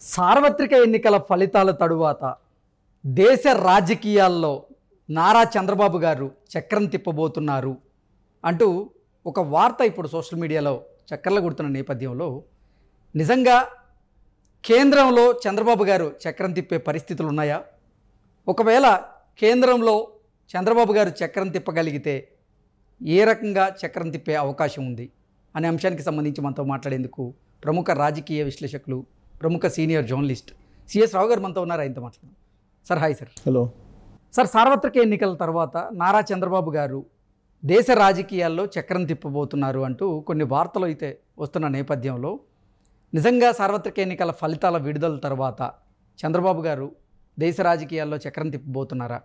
సార్వత్రిక ఎన్నికల ఫలితాల తరువాత దేశ రాజకీయాల్లో నారా చంద్రబాబు గారు చక్రం తిప్పబోతున్నారు అంటూ ఒక వార్త ఇప్పుడు సోషల్ మీడియాలో చక్కర్లు కొడుతున్న నేపథ్యంలో నిజంగా కేంద్రంలో చంద్రబాబు గారు చక్రం తిప్పే పరిస్థితులు ఉన్నాయా ఒకవేళ కేంద్రంలో చంద్రబాబు గారు చక్రం తిప్పగలిగితే ఏ రకంగా చక్రం తిప్పే అవకాశం ఉంది అనే అంశానికి సంబంధించి మనతో మాట్లాడేందుకు ప్రముఖ రాజకీయ విశ్లేషకులు ప్రముఖ సీనియర్ జర్నలిస్ట్ సిఎస్ రావు గారు మనతో ఉన్నారు ఆయనతో మాట్లాడదాం sir hi sir hello sir సార్వత్రిక ఎన్నికల తర్వాత నారా చంద్రబాబు గారు దేశ రాజకీయాల్లో చక్రం తిప్పబోతున్నారు అంటూ కొన్ని వార్తలు అయితే వస్తున్న నేపథ్యంలో నిజంగా సార్వత్రిక ఎన్నికల ఫలితాల విడుదల తర్వాత చంద్రబాబు గారు దేశ రాజకీయాల్లో చక్రం తిప్పబోతున్నారా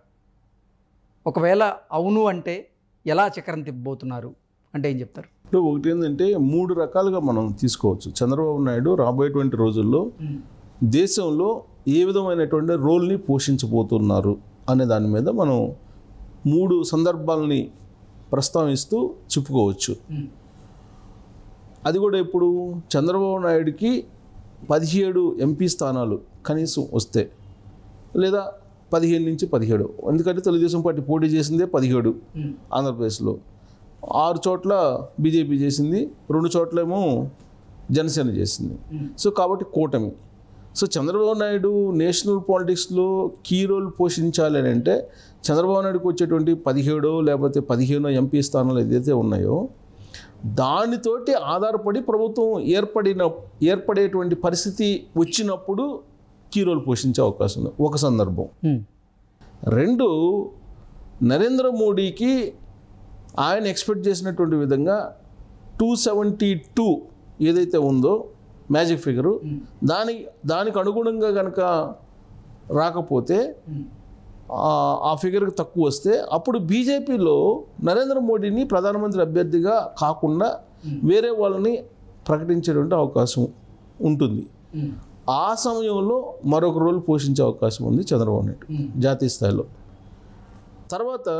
ఒకవేళ అవును అంటే ఎలా చక్రం తిప్పబోతున్నారు అంటే ఏం చెప్తారు ఇప్పుడు ఒకటి ఏంటంటే మూడు రకాలుగా మనం తీసుకోవచ్చు చంద్రబాబు నాయుడు రాబోయేటువంటి రోజుల్లో దేశంలో ఏ విధమైనటువంటి రోల్ని పోషించబోతున్నారు అనే దాని మీద మనం మూడు సందర్భాలని ప్రస్తావిస్తూ చెప్పుకోవచ్చు అది కూడా ఇప్పుడు చంద్రబాబు నాయుడికి పదిహేడు ఎంపీ స్థానాలు కనీసం వస్తే లేదా పదిహేను నుంచి పదిహేడు ఎందుకంటే తెలుగుదేశం పార్టీ పోటీ చేసిందే పదిహేడు ఆంధ్రప్రదేశ్లో ఆరు చోట్ల బీజేపీ చేసింది రెండు చోట్లేమో జనసేన చేసింది సో కాబట్టి కూటమి సో చంద్రబాబు నాయుడు నేషనల్ పాలిటిక్స్లో కీ రోల్ పోషించాలి అని అంటే చంద్రబాబు నాయుడుకి వచ్చేటువంటి పదిహేడో లేకపోతే పదిహేనో ఎంపీ స్థానాలు ఏదైతే ఉన్నాయో దానితోటి ఆధారపడి ప్రభుత్వం ఏర్పడిన ఏర్పడేటువంటి పరిస్థితి వచ్చినప్పుడు కీ రోల్ పోషించే అవకాశం ఉంది ఒక సందర్భం రెండు నరేంద్ర మోడీకి ఆయన ఎక్స్పెక్ట్ చేసినటువంటి విధంగా టూ సెవెంటీ టూ ఏదైతే ఉందో మ్యాజిక్ ఫిగరు దాని దానికి అనుగుణంగా కనుక రాకపోతే ఆ- ఆ ఫిగర్కి తక్కువ వస్తే అప్పుడు బీజేపీలో నరేంద్ర మోడీని ప్రధానమంత్రి అభ్యర్థిగా కాకుండా వేరే వాళ్ళని ప్రకటించేటువంటి అవకాశం ఉంటుంది ఆ సమయంలో మరొక రోల్ పోషించే అవకాశం ఉంది చంద్రబాబు నాయుడు జాతీయ స్థాయిలో తర్వాత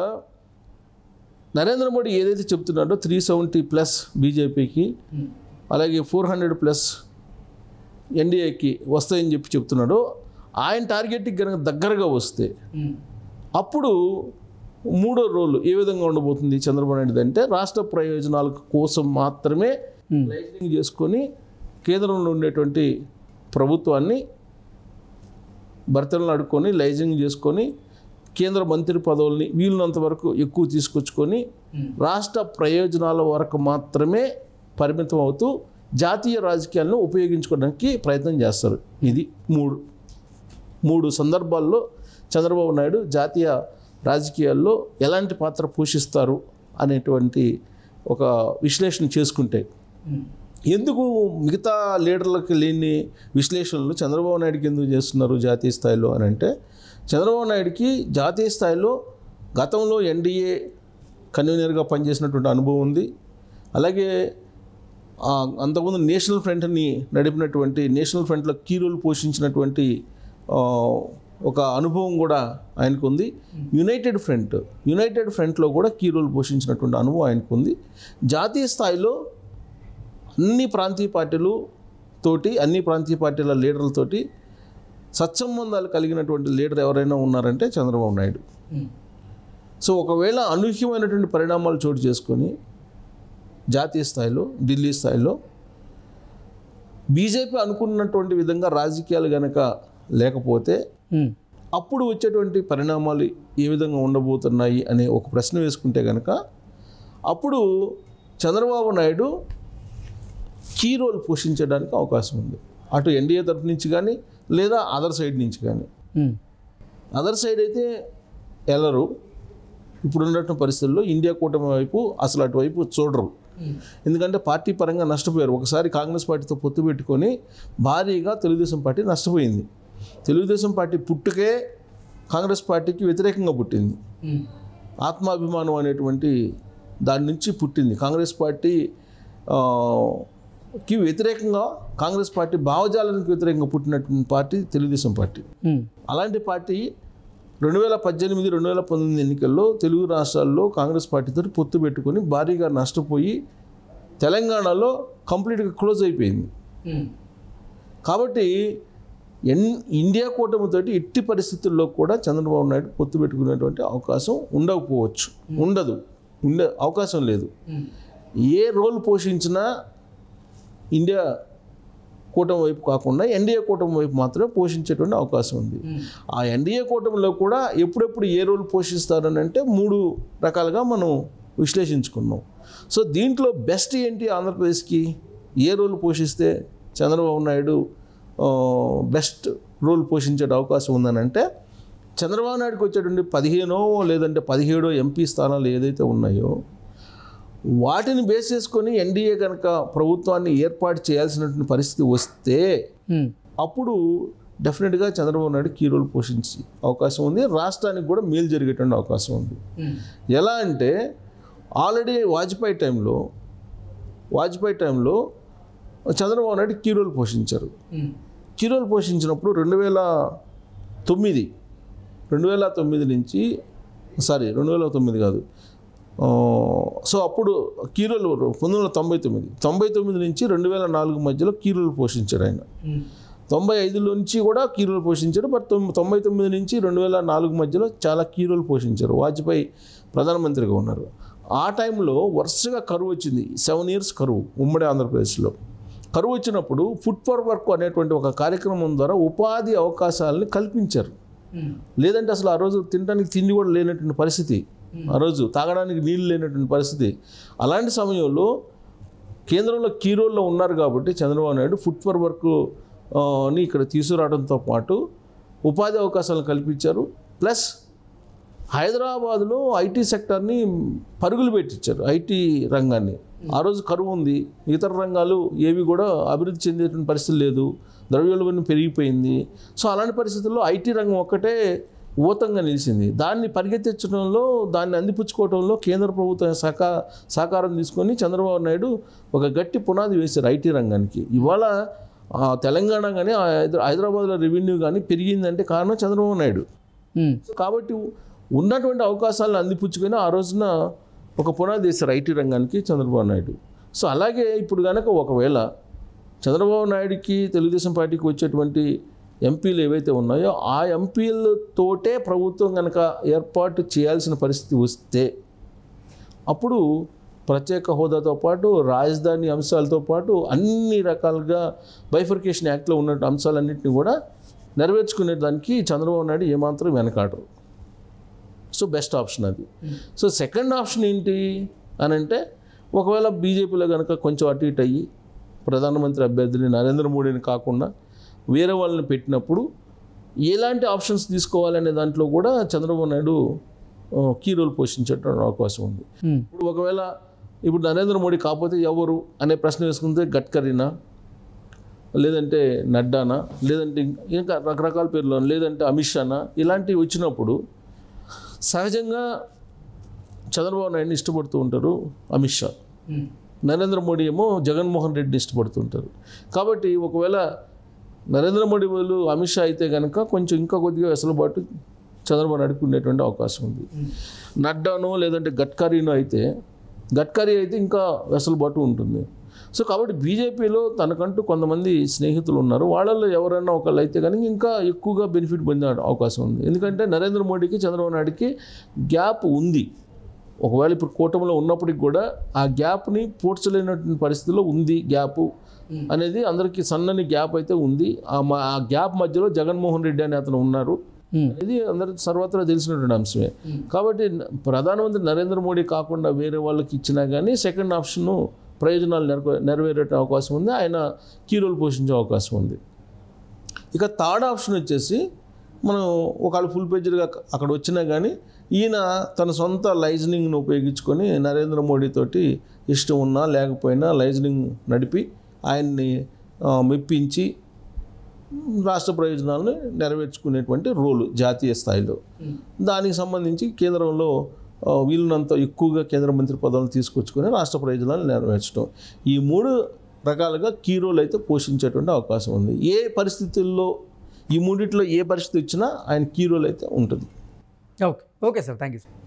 నరేంద్ర మోడీ ఏదైతే చెప్తున్నాడో త్రీ సెవెంటీ ప్లస్ బీజేపీకి అలాగే ఫోర్ హండ్రెడ్ ప్లస్ ఎన్డీఏకి వస్తాయని చెప్పి చెప్తున్నాడో ఆయన టార్గెట్కి కనుక దగ్గరగా వస్తే అప్పుడు మూడో రోల్ ఏ విధంగా ఉండబోతుంది చంద్రబాబు నాయుడు అంటే రాష్ట్ర ప్రయోజనాల కోసం మాత్రమే లైజనింగ్ చేసుకొని కేంద్రంలో ఉండేటువంటి ప్రభుత్వాన్ని భర్తలను అడుక్కొని లైజింగ్ చేసుకొని కేంద్ర మంత్రి పదవుల్ని వీలున్నంత వరకు ఎక్కువ తీసుకొచ్చుకొని రాష్ట్ర ప్రయోజనాల వరకు మాత్రమే పరిమితం అవుతూ జాతీయ రాజకీయాలను ఉపయోగించుకోవడానికి ప్రయత్నం చేస్తారు ఇది మూడు మూడు సందర్భాల్లో చంద్రబాబు నాయుడు జాతీయ రాజకీయాల్లో ఎలాంటి పాత్ర పోషిస్తారు అనేటువంటి ఒక విశ్లేషణ చేసుకుంటే ఎందుకు మిగతా లీడర్లకు లేని విశ్లేషణలు చంద్రబాబు నాయుడుకి ఎందుకు చేస్తున్నారు జాతీయ స్థాయిలో అని అంటే చంద్రబాబు నాయుడుకి జాతీయ స్థాయిలో గతంలో ఎన్డీఏ కన్వీనర్గా పనిచేసినటువంటి అనుభవం ఉంది అలాగే ఆ, అంతకుముందు నేషనల్ ఫ్రంట్ని నడిపినటువంటి నేషనల్ ఫ్రంట్లో కీ రోల్ పోషించినటువంటి ఆ, ఒక అనుభవం కూడా ఆయనకు ఉంది యునైటెడ్ ఫ్రంట్ యునైటెడ్ ఫ్రంట్లో కూడా కీ రోల్ పోషించినటువంటి అనుభవం ఆయనకు ఉంది జాతీయ స్థాయిలో అన్ని ప్రాంతీయ పార్టీలు తోటి అన్ని ప్రాంతీయ పార్టీల లీడర్లతోటి సత్సంబంధాలు కలిగినటువంటి లీడర్ ఎవరైనా ఉన్నారంటే చంద్రబాబు నాయుడు సో ఒకవేళ అనూహ్యమైనటువంటి పరిణామాలు చోటు చేసుకొని జాతీయ స్థాయిలో ఢిల్లీ స్థాయిలో బీజేపీ అనుకున్నటువంటి విధంగా రాజకీయాలు కనుక లేకపోతే అప్పుడు వచ్చేటువంటి పరిణామాలు ఏ విధంగా ఉండబోతున్నాయి అనే ఒక ప్రశ్న వేసుకుంటే కనుక అప్పుడు చంద్రబాబు నాయుడు కీ రోల్ పోషించడానికి అవకాశం ఉంది అటు ఎన్డీఏ తరఫు నుంచి కానీ లేదా అదర్ సైడ్ నుంచి కానీ అదర్ సైడ్ అయితే వెళ్ళరు ఇప్పుడు ఉన్నటువంటి పరిస్థితుల్లో ఇండియా కూటమి వైపు అసలు అటువైపు చూడరు ఎందుకంటే పార్టీ పరంగా నష్టపోయారు ఒకసారి కాంగ్రెస్ పార్టీతో పొత్తు పెట్టుకొని భారీగా తెలుగుదేశం పార్టీ నష్టపోయింది తెలుగుదేశం పార్టీ పుట్టుకే కాంగ్రెస్ పార్టీకి వ్యతిరేకంగా పుట్టింది ఆత్మాభిమానం అనేటువంటి దాని నుంచి పుట్టింది కాంగ్రెస్ పార్టీ ఆ, కి వ్యతిరేకంగా కాంగ్రెస్ పార్టీ భావజాలానికి వ్యతిరేకంగా పుట్టినటువంటి పార్టీ తెలుగుదేశం పార్టీ అలాంటి పార్టీ రెండు వేల పద్దెనిమిది రెండు వేల పంతొమ్మిది ఎన్నికల్లో తెలుగు రాష్ట్రాల్లో కాంగ్రెస్ పార్టీతో పొత్తు పెట్టుకొని భారీగా నష్టపోయి తెలంగాణలో కంప్లీట్గా క్లోజ్ అయిపోయింది కాబట్టి ఎన్ ఇండియా కూటమితోటి ఎట్టి పరిస్థితుల్లో కూడా చంద్రబాబు నాయుడు పొత్తు పెట్టుకునేటువంటి అవకాశం ఉండకపోవచ్చు ఉండదు ఉండే అవకాశం లేదు ఏ రోల్ పోషించినా ఇండియా కూటమి వైపు కాకుండా ఎన్డీఏ కూటమి వైపు మాత్రమే పోషించేటువంటి అవకాశం ఉంది ఆ ఎన్డీఏ కూటమిలో కూడా ఎప్పుడెప్పుడు ఏ రోల్ పోషిస్తారని అంటే మూడు రకాలుగా మనం విశ్లేషించుకున్నాం సో దీంట్లో బెస్ట్ ఏంటి ఆంధ్రప్రదేశ్కి ఏ రోల్ పోషిస్తే చంద్రబాబు నాయుడు బెస్ట్ రోల్ పోషించే అవకాశం ఉందని అంటే చంద్రబాబు నాయుడుకి వచ్చేటువంటి పదిహేనో లేదంటే పదిహేడో ఎంపీ స్థానాలు ఏదైతే ఉన్నాయో వాటిని బేస్ చేసుకొని ఎన్డీఏ కనుక ప్రభుత్వాన్ని ఏర్పాటు చేయాల్సినటువంటి పరిస్థితి వస్తే అప్పుడు డెఫినెట్గా చంద్రబాబు నాయుడు కీ రోల్ పోషించే అవకాశం ఉంది రాష్ట్రానికి కూడా మేలు జరిగేటువంటి అవకాశం ఉంది ఎలా అంటే ఆల్రెడీ వాజ్పేయి టైంలో వాజ్పేయి టైంలో చంద్రబాబు నాయుడు కీ రోల్ పోషించారు కీ రోల్ పోషించినప్పుడు రెండు వేల తొమ్మిది రెండు వేల తొమ్మిది నుంచి సారీ రెండు వేల తొమ్మిది కాదు ఆ, సో అప్పుడు కీరోలు పంతొమ్మిది వందల తొంభై తొమ్మిది తొంభై తొమ్మిది నుంచి రెండు వేల నాలుగు మధ్యలో కీరోలు పోషించారు ఆయన తొంభై ఐదులో నుంచి కూడా కీరోలు పోషించారు బట్ తొమ్- తొంభై తొమ్మిది నుంచి రెండు వేల నాలుగు మధ్యలో చాలా కీరోలు పోషించారు వాజ్పేయి ప్రధానమంత్రిగా ఉన్నారు ఆ టైంలో వరుసగా కరువు వచ్చింది సెవెన్ ఇయర్స్ కరువు ఉమ్మడి ఆంధ్రప్రదేశ్లో కరువు వచ్చినప్పుడు ఫుడ్ ఫర్ వర్క్ అనేటువంటి ఒక కార్యక్రమం ద్వారా ఉపాధి అవకాశాలని కల్పించారు లేదంటే అసలు ఆ రోజు తినడానికి తిండి కూడా లేనటువంటి పరిస్థితి ఆ రోజు తాగడానికి నీళ్ళు లేనటువంటి పరిస్థితి అలాంటి సమయంలో కేంద్రంలో కీరోల్లో ఉన్నారు కాబట్టి Chandrababu Naidu food for work ఆ, ని ఇక్కడ తీసుకురావడంతో పాటు ఉపాధి అవకాశాలను కల్పించారు ప్లస్ హైదరాబాద్లో ఐటీ సెక్టార్ని పరుగులు పెట్టించారు ఐటీ రంగాన్ని ఆ రోజు కరువు ఉంది ఇతర రంగాలు ఏవి కూడా అభివృద్ధి చెందేటువంటి పరిస్థితి లేదు ద్రవ్యోల్బణం పెరిగిపోయింది సో అలాంటి పరిస్థితుల్లో ఐటీ రంగం ఒక్కటే ఊతంగా నిలిచింది దాన్ని పరిగెత్తించడంలో దాన్ని అందిపుచ్చుకోవడంలో కేంద్ర ప్రభుత్వం సహకా సహకారం తీసుకొని చంద్రబాబు నాయుడు ఒక గట్టి పునాది వేశారు ఐటీ రంగానికి ఇవాళ ఆ, తెలంగాణ కానీ ఆ హైదరా- హైదరాబాద్లో రెవెన్యూ కానీ పెరిగిందంటే కారణం చంద్రబాబు నాయుడు సో కాబట్టి ఉన్నటువంటి అవకాశాలను అందిపుచ్చుకొని ఆ రోజున ఒక పునాది వేశారు ఐటీ రంగానికి చంద్రబాబు నాయుడు సో అలాగే ఇప్పుడు కనుక ఒకవేళ చంద్రబాబు నాయుడికి తెలుగుదేశం పార్టీకి వచ్చేటువంటి ఎంపీలు ఏవైతే ఉన్నాయో ఆ ఎంపీలతోటే ప్రభుత్వం కనుక ఏర్పాటు చేయాల్సిన పరిస్థితి వస్తే అప్పుడు ప్రత్యేక హోదాతో పాటు రాజధాని అంశాలతో పాటు అన్ని రకాలుగా బైఫర్కేషన్ యాక్ట్లో ఉన్న అంశాలన్నింటినీ కూడా నెరవేర్చుకునే దానికి చంద్రబాబు నాయుడు ఏమాత్రం వెనకాడరు సో బెస్ట్ ఆప్షన్ అది సో సెకండ్ ఆప్షన్ ఏంటి అని అంటే ఒకవేళ బీజేపీలో కనుక కొంచెం అటు ఇటు అయ్యి ప్రధానమంత్రి అభ్యర్థిని నరేంద్ర మోడీని కాకుండా వేరే వాళ్ళని పెట్టినప్పుడు ఎలాంటి ఆప్షన్స్ తీసుకోవాలనే దాంట్లో కూడా చంద్రబాబు నాయుడు ఆ, కీ రోల్ పోషించేటువంటి అవకాశం ఉంది ఇప్పుడు ఒకవేళ ఇప్పుడు నరేంద్ర మోడీ కాకపోతే ఎవరు అనే ప్రశ్న వేసుకుంటే గడ్కరీనా లేదంటే నడ్డానా లేదంటే ఇంకా- ఇంకా రకరకాల పేర్లు లేదంటే అమిత్ షానా ఇలాంటివి వచ్చినప్పుడు సహజంగా చంద్రబాబు నాయుడిని ఇష్టపడుతూ ఉంటారు అమిత్ షా నరేంద్ర మోడీ ఏమో జగన్మోహన్ రెడ్డిని ఇష్టపడుతుంటారు కాబట్టి ఒకవేళ నరేంద్ర మోడీ వాళ్ళు అమిత్ షా అయితే కనుక కొంచెం ఇంకా కొద్దిగా వెసులుబాటు చంద్రబాబు నాయుడుకి ఉండేటువంటి అవకాశం ఉంది నడ్డానో లేదంటే గడ్కరీనో అయితే గడ్కరీ అయితే ఇంకా వెసులుబాటు ఉంటుంది సో కాబట్టి బీజేపీలో తనకంటూ కొంతమంది స్నేహితులు ఉన్నారు వాళ్ళల్లో ఎవరైనా ఒకళ్ళు అయితే కనుక ఇంకా ఎక్కువగా బెనిఫిట్ పొందే అవకాశం ఉంది ఎందుకంటే నరేంద్ర మోడీకి చంద్రబాబు నాయుడుకి గ్యాప్ ఉంది ఒకవేళ ఇప్పుడు కూటమిలో ఉన్నప్పటికి కూడా ఆ గ్యాప్ని పూడ్చలేనటువంటి పరిస్థితిలో ఉంది గ్యాప్ అనేది అందరికీ సన్నని గ్యాప్ అయితే ఉంది ఆ మ- ఆ గ్యాప్ మధ్యలో జగన్మోహన్ రెడ్డి అనే అతను ఉన్నారు ఇది అందరికి సర్వత్రా తెలిసినటువంటి అంశమే కాబట్టి న- ప్రధానమంత్రి నరేంద్ర మోడీ కాకుండా వేరే వాళ్ళకి ఇచ్చినా కానీ సెకండ్ ఆప్షన్ ప్రయోజనాలు నెరవే నెరవేరే అవకాశం ఉంది ఆయన కీ రోల్ పోషించే అవకాశం ఉంది ఇక థర్డ్ ఆప్షన్ వచ్చేసి మనం ఒకవేళ ఫుల్ పేజ్డ్గా అక్కడ వచ్చినా కానీ ఈయన తన సొంత లైజనింగ్ను ఉపయోగించుకొని నరేంద్ర మోడీ తోటి ఇష్టం ఉన్నా లేకపోయినా లైజనింగ్ నడిపి ఆయన్ని ఆ, మెప్పించి రాష్ట్ర ప్రయోజనాలను నెరవేర్చుకునేటువంటి రోలు జాతీయ స్థాయిలో దానికి సంబంధించి కేంద్రంలో ఆ, వీలున్నంత ఎక్కువగా కేంద్ర మంత్రి పదవులను తీసుకొచ్చుకొని రాష్ట్ర ప్రయోజనాలు నెరవేర్చడం ఈ మూడు రకాలుగా కీ రోల్ అయితే పోషించేటువంటి అవకాశం ఉంది ఏ పరిస్థితుల్లో ఈ మూడిట్లో ఏ పరిస్థితి వచ్చినా ఆయన కీ రోల్ అయితే ఉంటుంది okay okay sir thank you sir